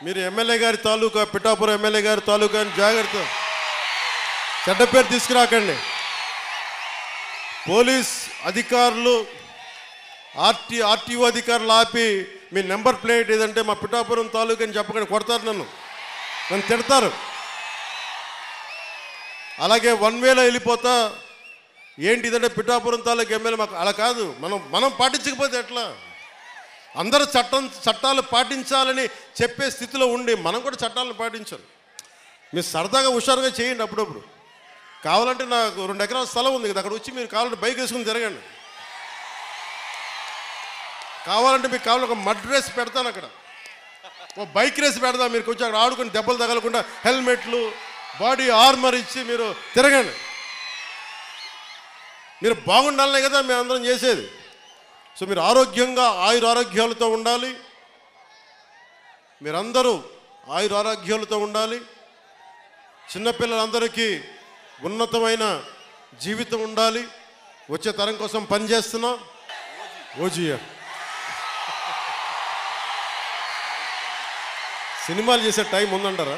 మీరు ఎమ్మెల్యే గారి తాలూకా పిఠాపురం ఎమ్మెల్యే గారి తాలూకా అని జాగ్రత్త చెడ్డ పేరు తీసుకురాకండి పోలీస్ అధికారులు ఆర్టీ ఆర్టీఓ అధికారులు ఆపి మీ నెంబర్ ప్లేట్ ఏదంటే మా పిఠాపురం తాలూకా అని చెప్పకండి కొడతారు నన్ను నన్ను తిడతారు అలాగే వన్ వేలో వెళ్ళిపోతా ఏంటి ఇదంటే పిఠాపురం తాలూకా ఎమ్మెల్యే మాకు అలా కాదు మనం మనం పాటించకపోతే ఎట్లా అందరూ చట్టం చట్టాలు పాటించాలని చెప్పే స్థితిలో ఉండి మనం కూడా చట్టాలను పాటించాలి మీరు సరదాగా హుషారుగా చేయండి అప్పుడప్పుడు కావాలంటే నాకు రెండు ఎకరాల స్థలం ఉంది కదా అక్కడ వచ్చి మీరు కావాలంటే బైక్ వేసుకుని తిరగండి కావాలంటే మీకు కావాలంటే ఒక మడ్ రేస్ పెడతాను అక్కడ ఓ బైక్ రేస్ పెడదాం మీరు కొంచెం అక్కడ ఆడుకుని దెబ్బలు తగలకుండా హెల్మెట్లు బాడీ ఆర్మర్ ఇచ్చి మీరు తిరగండి మీరు బాగుండాలనే కదా మేము అందరం చేసేది సో మీరు ఆరోగ్యంగా ఆయుర ఆరోగ్యాలతో ఉండాలి మీరందరూ ఆయుర ఆరోగ్యాలతో ఉండాలి చిన్నపిల్లలందరికీ ఉన్నతమైన జీవితం ఉండాలి వచ్చే తరం కోసం పనిచేస్తున్నాం ఓజియా సినిమాలు చేసే టైం ఉందంటారా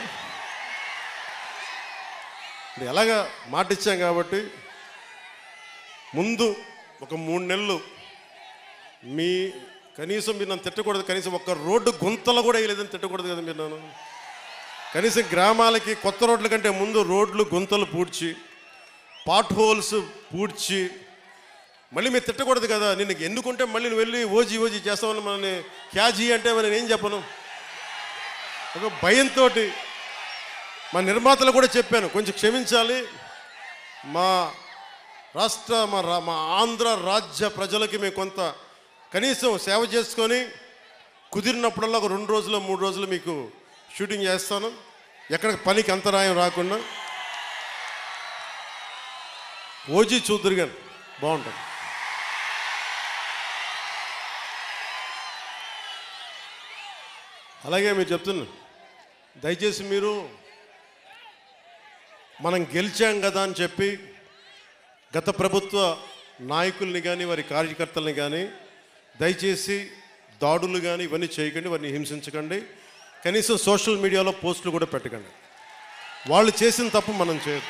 ఇప్పుడు ఎలాగా మాట ఇచ్చాం కాబట్టి ముందు ఒక మూడు నెలలు మీ కనీసం మీరు నన్ను తిట్టకూడదు కనీసం ఒక్క రోడ్డు గుంతలు కూడా వేయలేదని తిట్టకూడదు కదా మీరు నన్ను కనీసం గ్రామాలకి కొత్త రోడ్ల కంటే ముందు రోడ్లు గుంతలు పూడ్చి పాట్ హోల్స్ పూడ్చి మళ్ళీ మీరు తిట్టకూడదు కదా నిన్ను ఎన్నుకుంటే మళ్ళీ నువ్వు వెళ్ళి ఓజీ ఓజీ చేస్తామని మనని క్యాజీ అంటే మరి నేను ఏం చెప్పను ఒక భయంతో మా నిర్మాతలు కూడా చెప్పాను కొంచెం క్షమించాలి మా రాష్ట్ర మా రా- మా ఆంధ్ర రాజ్య ప్రజలకి మేము కొంత కనీసం సేవ చేసుకొని కుదిరినప్పుడల్లా ఒక రెండు రోజులు మూడు రోజులు మీకు షూటింగ్ చేస్తాను ఎక్కడ పనికి అంతరాయం రాకుండా ఓజీ చూద్దరు కానీ బాగుంటుంది అలాగే మీరు చెప్తున్నా దయచేసి మీరు మనం గెలిచాం కదా అని చెప్పి గత ప్రభుత్వ నాయకుల్ని కానీ వారి కార్యకర్తల్ని కానీ దయచేసి దాడులు కానీ ఇవన్నీ చేయకండి వారిని హింసించకండి కనీసం సోషల్ మీడియాలో పోస్టులు కూడా పెట్టకండి వాళ్ళు చేసిన తప్పు మనం చేయదు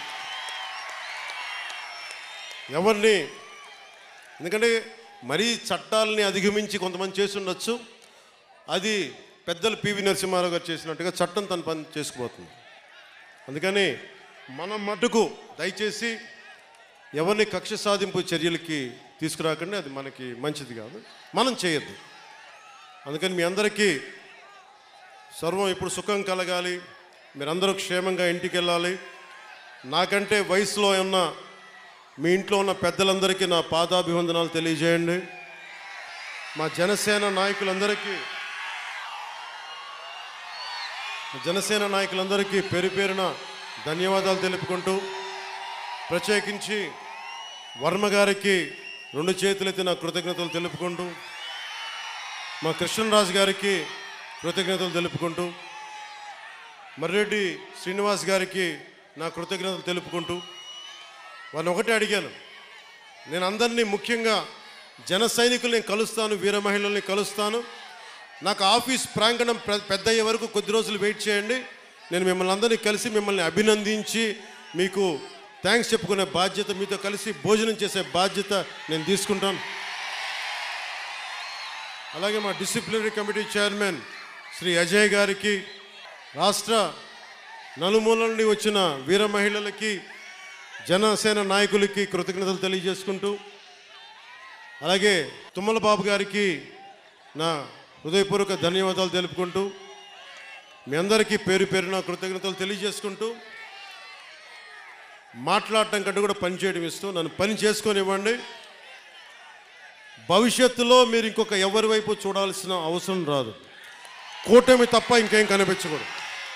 ఎవరిని ఎందుకంటే మరీ చట్టాలని అధిగమించి కొంతమంది చేసి ఉండొచ్చు అది పెద్దలు పివి నరసింహారావు గారు చేసినట్టుగా చట్టం తన పని చేసుకుపోతుంది అందుకని మనం మటుకు దయచేసి ఎవరిని కక్ష సాధింపు చర్యలకి తీసుకురాకండి అది మనకి మంచిది కాదు మనం చేయొద్దు అందుకని మీ అందరికీ సర్వం ఇప్పుడు సుఖం కలగాలి మీరందరూ క్షేమంగా ఇంటికి వెళ్ళాలి నాకంటే వయసులో ఉన్న మీ ఇంట్లో ఉన్న పెద్దలందరికీ నా పాదాభివందనాలు తెలియజేయండి మా జనసేన నాయకులందరికీ జనసేన నాయకులందరికీ పేరు పేరున ధన్యవాదాలు తెలుపుకుంటూ ప్రత్యేకించి వర్మ గారికి రెండు చేతులెత్తి నా కృతజ్ఞతలు తెలుపుకుంటూ మా కృష్ణరాజు గారికి కృతజ్ఞతలు తెలుపుకుంటూ మర్రెడ్డి శ్రీనివాస్ గారికి నా కృతజ్ఞతలు తెలుపుకుంటూ వారిని ఒకటే అడిగాను నేను అందరినీ ముఖ్యంగా జన సైనికుల్ని కలుస్తాను వీర మహిళల్ని కలుస్తాను నాకు ఆఫీస్ ప్రాంగణం పె- పెద్ద అయ్యే వరకు కొద్ది రోజులు వెయిట్ చేయండి నేను మిమ్మల్ని అందరినీ కలిసి మిమ్మల్ని అభినందించి మీకు థ్యాంక్స్ చెప్పుకునే బాధ్యత మీతో కలిసి భోజనం చేసే బాధ్యత నేను తీసుకుంటాను అలాగే మా disciplinary committee chairman Shri Ajay గారికి రాష్ట్ర నలుమూలల నుండి వచ్చిన వీర మహిళలకి జనసేన నాయకులకి కృతజ్ఞతలు తెలియజేసుకుంటూ అలాగే తుమ్మల బాబు గారికి నా హృదయపూర్వక ధన్యవాదాలు తెలుపుకుంటూ మీ అందరికీ పేరు పేరున కృతజ్ఞతలు తెలియజేసుకుంటూ మాట్లాడటం కంటే కూడా పని చేయడం ఇస్తూ నన్ను పని చేసుకొని ఇవ్వండి భవిష్యత్తులో మీరు ఇంకొక ఎవరి వైపు చూడాల్సిన అవసరం రాదు కూటమి తప్ప ఇంకేం కనిపించకూడదు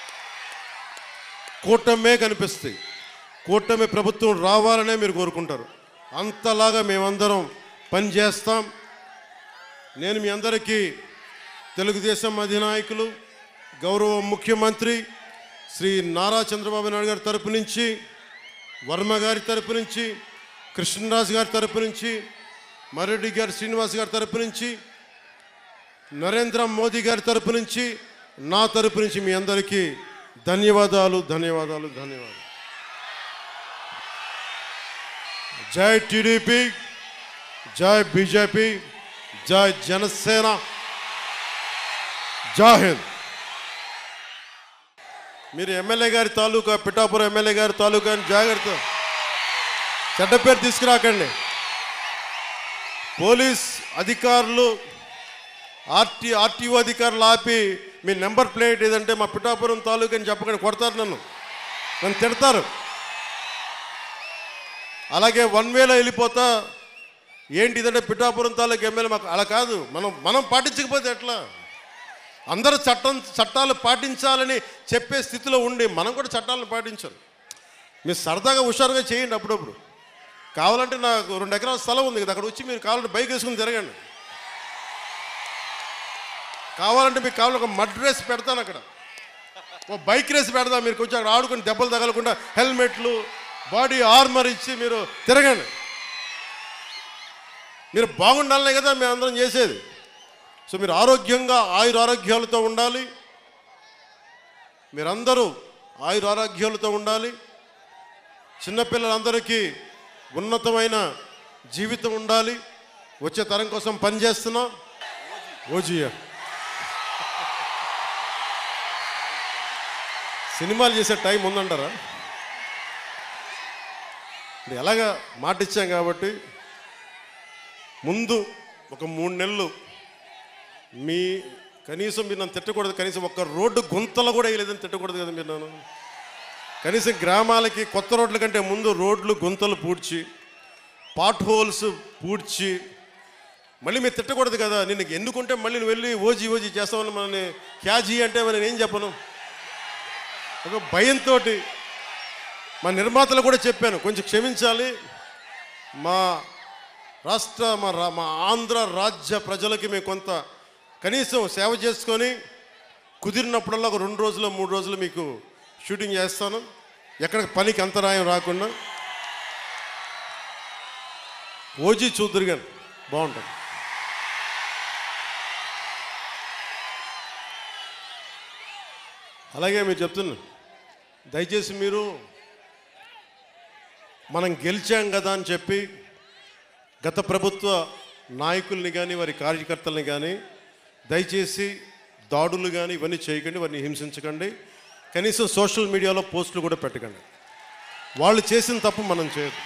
కూటమే కనిపిస్తాయి కూటమి ప్రభుత్వం రావాలనే మీరు కోరుకుంటారు అంతలాగా మేమందరం పని చేస్తాం నేను మీ అందరికీ తెలుగుదేశం అధినాయకులు గౌరవ ముఖ్యమంత్రి శ్రీ నారా చంద్రబాబు నాయుడు గారి తరపు నుంచి వర్మ గారి తరపు నుంచి కృష్ణరాజు గారి తరపు నుంచి మర్రెడ్డి గారి శ్రీనివాస్ గారి తరపు నుంచి నరేంద్ర మోదీ గారి తరపు నుంచి నా తరపు నుంచి మీ అందరికీ ధన్యవాదాలు ధన్యవాదాలు ధన్యవాదాలు జై టీడీపీ జై బీజేపీ జై జనసేన జై హింద్ మీరు ఎమ్మెల్యే గారి తాలూకా పిఠాపురం ఎమ్మెల్యే గారి తాలూకా అని జాగ్రత్త చెడ్డ పేరు తీసుకురాకండి పోలీస్ అధికారులు ఆర్టీ ఆర్టీఓ అధికారులు ఆపి మీ నెంబర్ ప్లేట్ ఏదంటే మా పిఠాపురం తాలూకా అని చెప్పకండి కొడతారు నన్ను నన్ను తిడతారు అలాగే వన్ వేలో వెళ్ళిపోతా ఏంటి ఇదంటే పిఠాపురం తాలూకా ఎమ్మెల్యే మాకు అలా కాదు మనం మనం పాటించకపోతే ఎట్లా అందరూ చట్టం చట్టాలు పాటించాలని చెప్పే స్థితిలో ఉండి మనం కూడా చట్టాలను పాటించాలి మీరు సరదాగా హుషారుగా చేయండి అప్పుడప్పుడు కావాలంటే నాకు రెండు ఎకరాల స్థలం ఉంది కదా అక్కడ వచ్చి మీరు కావాలంటే బైక్ వేసుకుని తిరగండి కావాలంటే మీకు కావాలంటే ఒక మడ్ రేస్ పెడతాను అక్కడ ఓ బైక్ రేస్ పెడదాం మీరు కొంచెం అక్కడ ఆడుకుని దెబ్బలు తగలకుండా హెల్మెట్లు బాడీ ఆర్మర్ ఇచ్చి మీరు తిరగండి మీరు బాగుండాలనే కదా మేము అందరం చేసేది సో మీరు ఆరోగ్యంగా ఆయుర ఆరోగ్యాలతో ఉండాలి మీరందరూ ఆయుర ఆరోగ్యాలతో ఉండాలి చిన్నపిల్లలందరికీ ఉన్నతమైన జీవితం ఉండాలి వచ్చే తరం కోసం పనిచేస్తున్నాం ఓజియా సినిమాలు చేసే టైం ఉందంటారా ఇప్పుడు ఎలాగా మాట ఇచ్చాం కాబట్టి ముందు ఒక మూడు నెలలు మీ కనీసం మీరు నన్ను తిట్టకూడదు కనీసం ఒక్క రోడ్డు గుంతలు కూడా వేయలేదని తిట్టకూడదు కదా మీరు నన్ను కనీసం గ్రామాలకి కొత్త రోడ్ల కంటే ముందు రోడ్లు గుంతలు పూడ్చి పాట్ హోల్స్ పూడ్చి మళ్ళీ మీరు తిట్టకూడదు కదా నిన్ను ఎన్నుకుంటే మళ్ళీ నువ్వు వెళ్ళి ఓజీ ఓజీ చేస్తామని మనని క్యాజీ అంటే మరి నేను ఏం చెప్పను ఒక భయంతో మా నిర్మాతలు కూడా చెప్పాను కొంచెం క్షమించాలి మా రాష్ట్ర మా రా- మా ఆంధ్ర రాజ్య ప్రజలకి మేము కొంత కనీసం సేవ చేసుకొని కుదిరినప్పుడల్లా ఒక రెండు రోజులు మూడు రోజులు మీకు షూటింగ్ చేస్తాను ఎక్కడ పనికి అంతరాయం రాకుండా ఓజీ చూద్దరు కానీ బాగుంటుంది అలాగే మీరు చెప్తున్నా దయచేసి మీరు మనం గెలిచాం కదా అని చెప్పి గత ప్రభుత్వ నాయకుల్ని కానీ వారి కార్యకర్తల్ని కానీ దయచేసి దాడులు కానీ ఇవన్నీ చేయకండి వారిని హింసించకండి కనీసం సోషల్ మీడియాలో పోస్టులు కూడా పెట్టకండి వాళ్ళు చేసిన తప్పు మనం చేయదు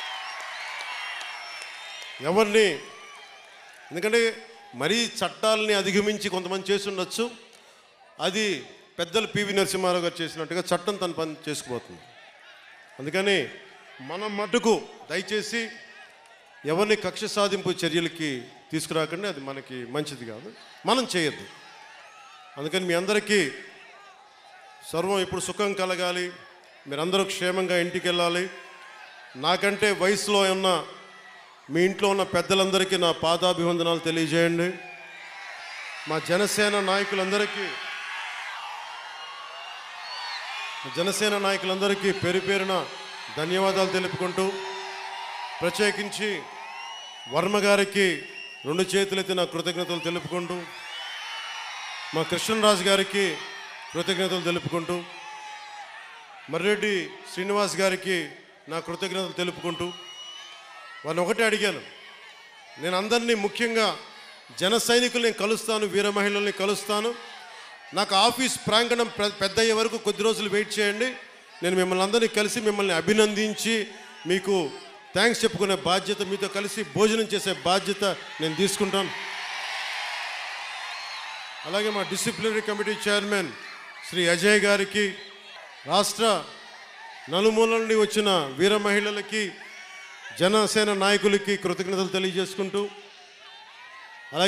ఎవరిని ఎందుకంటే మరీ చట్టాలని అధిగమించి కొంతమంది చేసి ఉండొచ్చు అది పెద్దలు పివి నరసింహారావు గారు చేసినట్టుగా చట్టం తన పని చేసుకుపోతుంది అందుకని మనం మటుకు దయచేసి ఎవరిని కక్ష సాధింపు చర్యలకి తీసుకురాకండి అది మనకి మంచిది కాదు మనం చేయొద్దు అందుకని మీ అందరికీ సర్వం ఇప్పుడు సుఖం కలగాలి మీరందరూ క్షేమంగా ఇంటికి వెళ్ళాలి నాకంటే వయసులో ఉన్న మీ ఇంట్లో ఉన్న పెద్దలందరికీ నా పాదాభివందనాలు తెలియజేయండి మా జనసేన నాయకులందరికీ జనసేన నాయకులందరికీ పేరు పేరున ధన్యవాదాలు తెలుపుకుంటూ ప్రత్యేకించి వర్మ గారికి రెండు చేతులెత్తి నా కృతజ్ఞతలు తెలుపుకుంటూ మా కృష్ణరాజు గారికి కృతజ్ఞతలు తెలుపుకుంటూ మర్రెడ్డి శ్రీనివాస్ గారికి నా కృతజ్ఞతలు తెలుపుకుంటూ వారిని ఒకటే అడిగాను నేను అందరినీ ముఖ్యంగా జన సైనికుల్ని కలుస్తాను వీర మహిళల్ని కలుస్తాను నాకు ఆఫీస్ ప్రాంగణం పె- పెద్ద అయ్యే వరకు కొద్ది రోజులు వెయిట్ చేయండి నేను మిమ్మల్ని అందరినీ కలిసి మిమ్మల్ని అభినందించి మీకు థ్యాంక్స్ చెప్పుకునే బాధ్యత మీతో కలిసి భోజనం చేసే బాధ్యత నేను తీసుకుంటాను అలాగే మా disciplinary committee chairman Shri Ajay గారికి రాష్ట్ర నలుమూలల నుండి వచ్చిన వీర మహిళలకి జనసేన నాయకులకి కృతజ్ఞతలు తెలియజేసుకుంటూ